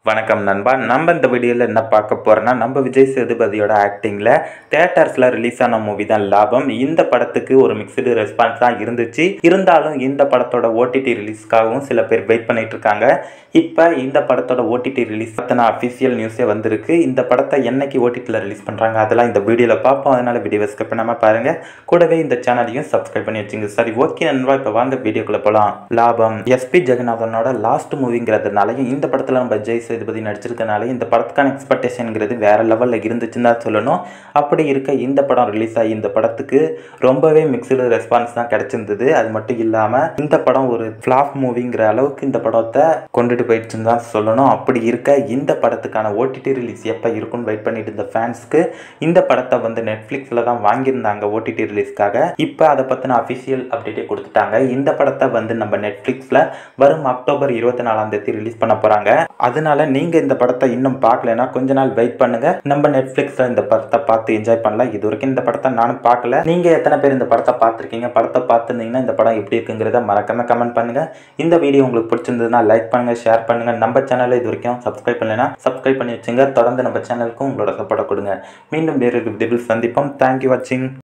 வணக்கம் நண்பா நம்ம இந்த வீடியோவில் என்ன பார்க்க போறோம்னா நம்ம விஜய் சேதுபதியோட ஆக்டிங்கில் தேட்டர்ஸில் ரிலீஸ் ஆன மூவி தான் லாபம் இந்த படத்துக்கு ஒரு மிக்சடு ரெஸ்பான்ஸ் தான் இருந்துச்சு இருந்தாலும் இந்த படத்தோட ஓடிடி ரிலீஸ்க்காகவும் சில பேர் வெயிட் பண்ணிட்டு இருக்காங்க இப்போ இந்த படத்தோட ஓடிடி ரிலீஸ் பற்றின அஃபிஷியல் நியூஸே வந்திருக்கு இந்த படத்தை என்னைக்கு ஓடிடியில் ரிலீஸ் பண்ணுறாங்க அதெல்லாம் இந்த வீடியோவில் பார்ப்போம் அதனால வீடியோவை ஸ்கிப் பண்ணாமல் பாருங்க கூடவே இந்த சேனலையும் சப்ஸ்கிரைப் பண்ணி வச்சுங்க சரி ஓகே நண்பா இப்போ வாங்க வீடியோக்குள்ளே போகலாம் லாபம் எஸ்பி ஜெகநாதனோட லாஸ்ட் மூவிங்கிறதுனாலையும் இந்த படத்தில் நம்ம ஜெய் சேதுபதி நடிச்சிருக்கனால இந்த படத்துக்கான எக்ஸ்பெக்டேஷனுங்கிறது வேற லெவலில் இருந்துச்சுன்னு தான் சொல்லணும் அப்படி இருக்க இந்த படம் ரிலீஸ் ஆகி இந்த படத்துக்கு ரொம்பவே மிக்சடு ரெஸ்பான்ஸ் தான் கிடைச்சிருந்தது அது மட்டும் இல்லாமல் இந்த படம் ஒரு ஃப்ளாப் மூவிங்கிற அளவுக்கு இந்த படத்தை கொண்டுட்டு போயிடுச்சுன்னு தான் சொல்லணும் அப்படி இருக்க இந்த படத்துக்கான ஓடிடி ரிலீஸ் எப்போ இருக்குன்னு வெயிட் பண்ணிட்டு இருந்த ஃபேன்ஸ்க்கு இந்த படத்தை வந்து நெட்ஃப்ளிக்ஸில் தான் வாங்கியிருந்தாங்க ஓடிடி ரிலீஸ்க்காக இப்போ அதை பற்றின அஃபிஷியல் அப்டேட்டே கொடுத்துட்டாங்க இந்த படத்தை வந்து நம்ம நெட்ஃப்ளிக்ஸில் வரும் அக்டோபர் இருபத்தி நாலாம் தேதி ரிலீஸ் பண்ண போகிறாங்க அதனால நீங்கள் இந்த படத்தை இன்னும் பார்க்கலனா கொஞ்ச நாள் வெயிட் பண்ணுங்க நம்ம நெட்ஃப்ளிக்ஸில் இந்த படத்தை பார்த்து என்ஜாய் பண்ணலாம் இது வரைக்கும் இந்த படத்தை நானும் பார்க்கல நீங்கள் எத்தனை பேர் இந்த படத்தை பார்த்துருக்கீங்க படத்தை பார்த்துருந்தீங்கன்னா இந்த படம் எப்படி இருக்குங்கிறத மறக்காம கமெண்ட் பண்ணுங்க இந்த வீடியோ உங்களுக்கு பிடிச்சிருந்ததுன்னா லைக் பண்ணுங்க ஷேர் பண்ணுங்க நம்ம சேனலை இது வரைக்கும் சப்ஸ்கிரைப் பண்ணலைன்னா சப்ஸ்கிரைப் பண்ணி வச்சுங்க தொடர்ந்து நம்ம சேனலுக்கும் உங்களோட சப்போர்ட்டை கொடுங்க மீண்டும் வேறு விடிபிள் சந்திப்போம் தேங்க்யூ வாட்சிங்